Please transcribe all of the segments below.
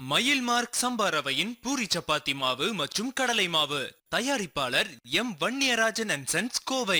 மயில் மார்க் சம்பா ரவையின் பூரி சப்பாத்தி மாவு மற்றும் கடலை மாவு தயாரிப்பாளர் M Vanniyarajan and sons Kovai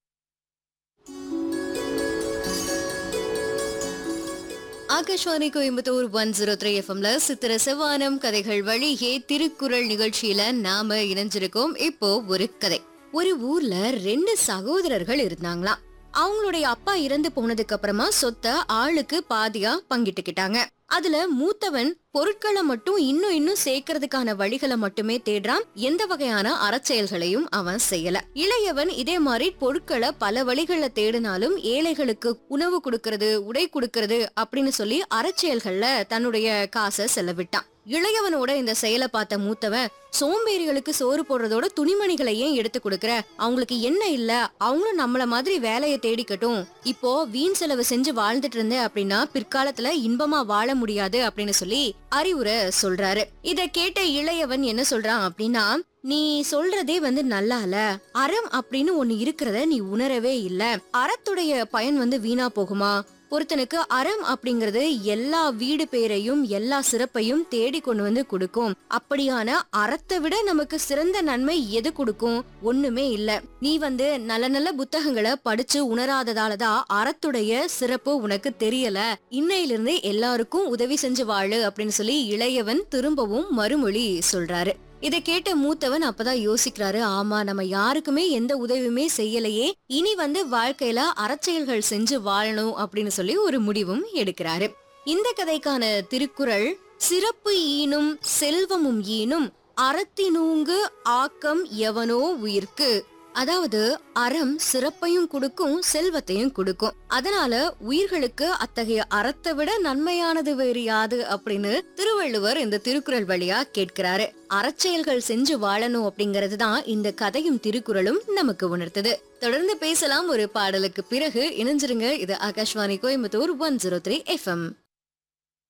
Akashvani Coimbatore one zero three எஃப்எம்ல சித்திர செவ்வானம் கதைகள் வழியே திருக்குறள் நிகழ்ச்சியில நாம இணைஞ்சிருக்கோம் இப்போ ஒரு கதை ஒரு ஊர்ல ரெண்டு சகோதரர்கள் இருந்தாங்களாம் அவங்களுடைய அப்பா இறந்து போனதுக்கு அப்புறமா சொத்தை ஆளுக்கு பாதியா பங்கிட்டுக்கிட்டாங்க அதுல மூத்தவன் பொருட்களை மட்டும் இன்னும் இன்னும் சேர்க்கறதுக்கான வழிகளை மட்டுமே தேடுறான் எந்த வகையான அறச்செயல்களையும் அவன் செய்யல இளையவன் இதே மாதிரி பொருட்களை பல வழிகள்ல தேடினாலும் ஏழைகளுக்கு உணவு கொடுக்கறது உடை கொடுக்கறது அப்படின்னு சொல்லி அறச்செயல்கள்ல தன்னுடைய காசை செலவிட்டான் இளையவனோட இந்த செயலை பார்த்த மூத்தவன் சோம்பேறிகளுக்கு சோறு போடுறதோட துணிமணிகளை ஏன் எடுத்து கொடுக்கற அவங்களுக்கு என்ன இல்ல அவங்களும் நம்மள மாதிரி வேலையை தேடிக்கட்டும் இப்போ வீண் செலவு செஞ்சு வாழ்ந்துட்டு இருந்தேன் அப்படின்னா பிற்காலத்துல இன்பமா வாழ முடியாது அப்படின்னு சொல்லி அறிவுரை சொல்றாரு இத கேட்ட இளையவன் என்ன சொல்றான் அப்படின்னா நீ சொல்றதே வந்து நல்லால அறம் அப்படின்னு ஒண்ணு இருக்கிறத நீ உணரவே இல்ல அறத்துடைய பயன் வந்து வீணா போகுமா ஒருத்தனுக்கு அறம் அப்படிங்கறது எல்லா வீடு பேரையும் எல்லா சிறப்பையும் தேடி கொண்டு வந்து கொடுக்கும் அப்படியான அறத்தை விட நமக்கு சிறந்த நன்மை எது கொடுக்கும் ஒண்ணுமே இல்ல நீ வந்து நல்ல நல்ல புத்தகங்களை படிச்சு உணராததாலதான் அறத்துடைய சிறப்பு உனக்கு தெரியல இன்னையிலிருந்து எல்லாருக்கும் உதவி செஞ்சு வாழு அப்படின்னு சொல்லி இளையவன் திரும்பவும் மறுமொழி சொல்றாரு இதை கேட்ட மூத்தவன் அப்பதான் யோசிக்கிறாரு ஆமா நம்ம யாருக்குமே எந்த உதவியுமே செய்யலையே இனி வந்து வாழ்க்கையில அறச்செயல்கள் செஞ்சு வாழணும் அப்படின்னு சொல்லி ஒரு முடிவும் எடுக்கிறாரு இந்த கதைக்கான திருக்குறள் சிறப்பு ஈனும் செல்வமும் ஈனும் அறத்தினூங்கு ஆக்கம் எவனோ உயிர்க்கு அதாவது அறம் சிறப்பையும் கொடுக்கும் செல்வத்தையும் கொடுக்கும் அதனால உயிர்களுக்கு அத்தகைய அறத்தை விட நன்மையானது வேறு யாது அப்படின்னு திருவள்ளுவர் இந்த திருக்குறள் வழியா கேட்கிறாரு அறச்செயல்கள் செஞ்சு வாழணும் அப்படிங்கிறது தான் இந்த கதையும் திருக்குறளும் நமக்கு உணர்த்துது தொடர்ந்து பேசலாம் ஒரு பாடலுக்கு பிறகு இணைஞ்சிருங்க இது Akashvani Coimbatore one zero three FM